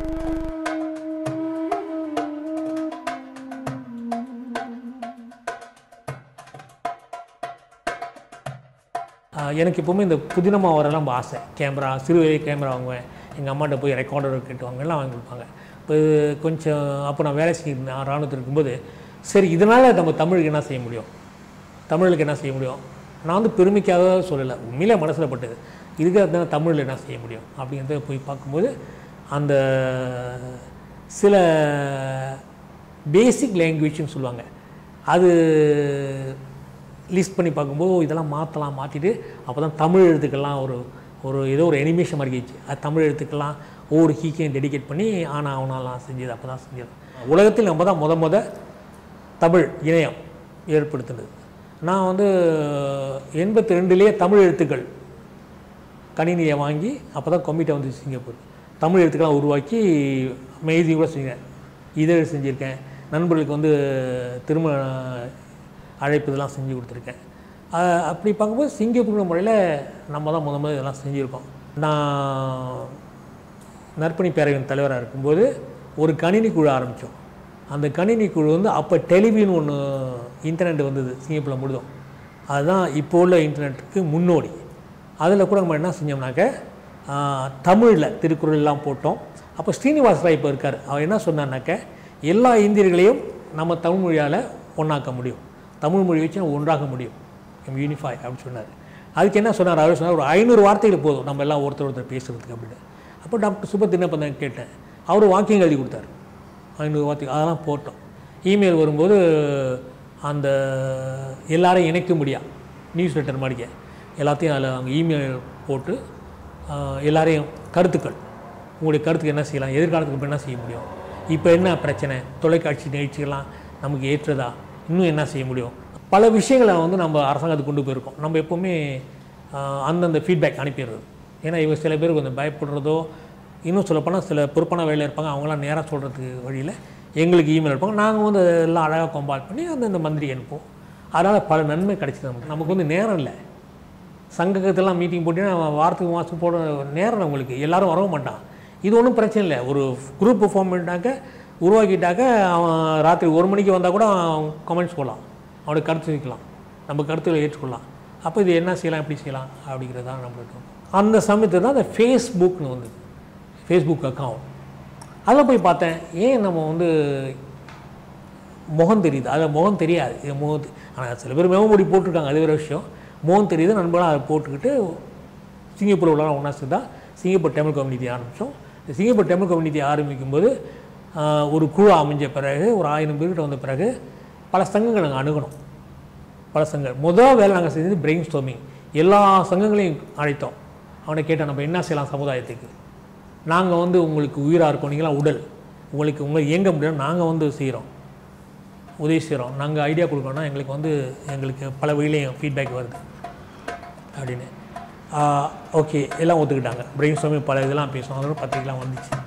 ஆஹ் எனக்கு எப்போவுமே இந்த புதினமாக வரலாம் ரொம்ப ஆசை கேமரா சிறு வயது கேமரா வாங்குவேன் எங்கள் அம்மாட்ட போய் ரெக்கார்டர் கேட்டுவாங்க எல்லாம் வாங்கி கொடுப்பாங்க இப்போ கொஞ்சம் அப்போ நான் வேலை செஞ்சிருந்தேன் ராணுவத்தில் இருக்கும்போது சரி இதனால் நம்ம தமிழுக்கு என்ன செய்ய முடியும் தமிழுக்கு என்ன செய்ய முடியும் நான் வந்து பெருமைக்காக சொல்லலை உண்மையிலே மனசில் பட்டது இதுக்கு தான் தமிழில் என்ன செய்ய முடியும் அப்படிங்கிறத போய் பார்க்கும்போது அந்த சில பேசிக் லாங்குவேஜ்னு சொல்லுவாங்க அது லிஸ்ட் பண்ணி பார்க்கும்போது ஓ, இதெல்லாம் மாற்றலாம் மாற்றிட்டு அப்போ தான் தமிழ் எழுத்துக்கெல்லாம் ஒரு ஒரு ஏதோ ஒரு அனிமேஷன் மாதிரி இருந்துச்சு அது தமிழ் எழுத்துக்கெல்லாம் ஒவ்வொரு கீக்கையும் டெடிகேட் பண்ணி ஆனா அவனாலாம் செஞ்சது அப்போ தான் செஞ்சது உலகத்தில் நம்ம தான் முத முத தமிழ் இணையம் ஏற்படுத்தினது நான் வந்து எண்பத்தி ரெண்டுலேயே தமிழ் எழுத்துக்கள் கணினியை வாங்கி அப்போ தான் கொம்பிட்ட வந்து சிங்கப்பூர் தமிழ் எழுத்துக்கெல்லாம் உருவாக்கி மெய்தி கூட செஞ்சேன் இதழ் செஞ்சுருக்கேன் நண்பர்களுக்கு வந்து திருமண அழைப்பு இதெல்லாம் செஞ்சு கொடுத்துருக்கேன் அஹ் அப்படி பார்க்கும்போது சிங்கப்பூர் முறையில் நம்ம தான் முத முதல்ல இதெல்லாம் செஞ்சுருக்கோம் நான் நற்பணி பேரவையின் தலைவராக இருக்கும்போது ஒரு கணினி குழு ஆரம்பித்தோம் அந்த கணினி குழு வந்து அப்போ டெலிவின்னு ஒன்று இன்டர்நெட் வந்தது சிங்கப்பூரில் முழுதும் அதுதான் இப்போ உள்ள இன்டர்நெட்டுக்கு முன்னோடி அதில் கூட நம்ம என்ன செஞ்சோம்னாக்க தமிழில் திருக்குறள் எல்லாம் போட்டோம் அப்போ ஸ்ரீனிவாஸ் ராய் இப்போ இருக்கார் அவர் என்ன சொன்னார்னாக்க எல்லா இந்தியர்களையும் நம்ம தமிழ் மொழியால் ஒன்றாக்க முடியும் தமிழ் மொழி வச்சு நம்ம ஒன்றாக முடியும் யூனிஃபை அப்படின்னு சொன்னார் அதுக்கு என்ன சொன்னார் அவர் சொன்னார் ஒரு ஐநூறு வார்த்தைகள் போதும் நம்ம எல்லாம் ஒருத்தர் ஒருத்தர் பேசுகிறதுக்கு அப்படின்னு அப்போ டாக்டர் சுபத் என்ன பண்ண கேட்டேன் அவர் வாக்கியம் எழுதி கொடுத்தாரு ஐநூறு வார்த்தை அதெல்லாம் போட்டோம் இமெயில் வரும்போது அந்த எல்லாரையும் இணைக்க முடியா நியூஸ் லெட்டர் மாதிரிக்க எல்லாத்தையும் அதில் அவங்க இமெயில் போட்டு ஆஹ், எல்லாரையும் கருத்துக்கள் உங்களுடைய கருத்துக்கு என்ன செய்யலாம் எதிர்காலத்துக்கு இப்போ என்ன செய்ய முடியும் இப்போ என்ன பிரச்சனை தொலைக்காட்சி நிகழ்ச்சிகள்லாம் நமக்கு ஏற்றதா இன்னும் என்ன செய்ய முடியும் பல விஷயங்களை வந்து நம்ம அரசாங்கத்துக்கு கொண்டு போயிருக்கோம் நம்ம எப்போவுமே ஆஹ், அந்தந்த ஃபீட்பேக் அனுப்பிடுறது ஏன்னா இவங்க சில பேர் கொஞ்சம் பயப்படுறதோ இன்னும் சொல்லப்போனால் சில பொறுப்பான வேலையில் இருப்பாங்க அவங்களாம் நேராக சொல்கிறதுக்கு வழியில் எங்களுக்கு இமெயில் இருப்பாங்க நாங்கள் வந்து எல்லாம் அழகாக கம்பால் பண்ணி அந்தந்த மந்திரி அனுப்புவோம் அதனால் பல நன்மை கிடைச்சிது நமக்கு நமக்கு வந்து நேரம் இல்லை சங்கத்துலாம் மீட்டிங் போட்டிங்கன்னா வாரத்துக்கு மாதம் போட நேரம் இல்லை உங்களுக்கு எல்லாரும் வரவும் மாட்டான் இது ஒன்றும் பிரச்சனை இல்லை ஒரு குரூப் ஃபார்ம் பண்ணிட்டாக்க உருவாக்கிட்டாக்க அவன் ராத்திரி ஒரு மணிக்கு வந்தால் கூட அவன் கமெண்ட்ஸ் போடலாம் அவனுடைய கருத்து வைக்கலாம் நம்ம கருத்துக்களை ஏற்றுக்கொள்ளலாம் அப்போ இது என்ன செய்யலாம் எப்படி செய்யலாம் அப்படிங்கிறது தான் நம்மளுக்கு அந்த சமயத்தில் தான் அந்த ஃபேஸ்புக்னு வந்தது ஃபேஸ்புக் அக்கௌண்ட் அதில் போய் பார்த்தேன் ஏன் நம்ம வந்து முகம் தெரியுது அதில் முகம் தெரியாது இது முகம் ஆனால் சில பேர் முகமூடி போட்டிருக்காங்க அது வேறு விஷயம் முகம் தெரியுது நண்பர்களாக அதை போட்டுக்கிட்டு சிங்கப்பூர் உள்ள ஒன்றா சேர்ந்தா சிங்கப்பூர் தமிழ் கம்யூனிட்டி ஆரம்பித்தோம் இந்த சிங்கப்பூர் தமிழ் கம்யூனிட்டி ஆரம்பிக்கும்போது ஆஹ், ஒரு குழு அமைஞ்ச பிறகு ஒரு ஆயிரம் பேர்கிட்ட வந்த பிறகு பல சங்கங்கள் நாங்கள் அணுகணும் பல சங்கங்கள் முதல் வேலை நாங்கள் செஞ்சது பிரெயின் ஸ்டோமிங் எல்லா சங்கங்களையும் அழைத்தோம் அவனை கேட்டேன் நம்ம என்ன செய்யலாம் சமுதாயத்துக்கு நாங்கள் வந்து உங்களுக்கு உயிராக இருக்கோம் நீங்களாம் உடல் உங்களுக்கு உங்களை இயங்க முடியும் நாங்கள் வந்து செய்கிறோம் உதவி செய்கிறோம் நாங்கள் ஐடியா கொடுக்கணும்னா எங்களுக்கு வந்து எங்களுக்கு பல வழியிலையும் ஃபீட்பேக் வருது அப்படின்னு ஓகே எல்லாம் ஒத்துக்கிட்டாங்க பிரெயின் ஸ்டோமிங் பல இதெல்லாம் பேசுவோம் அதோட பத்திரிக்கைலாம் வந்துச்சு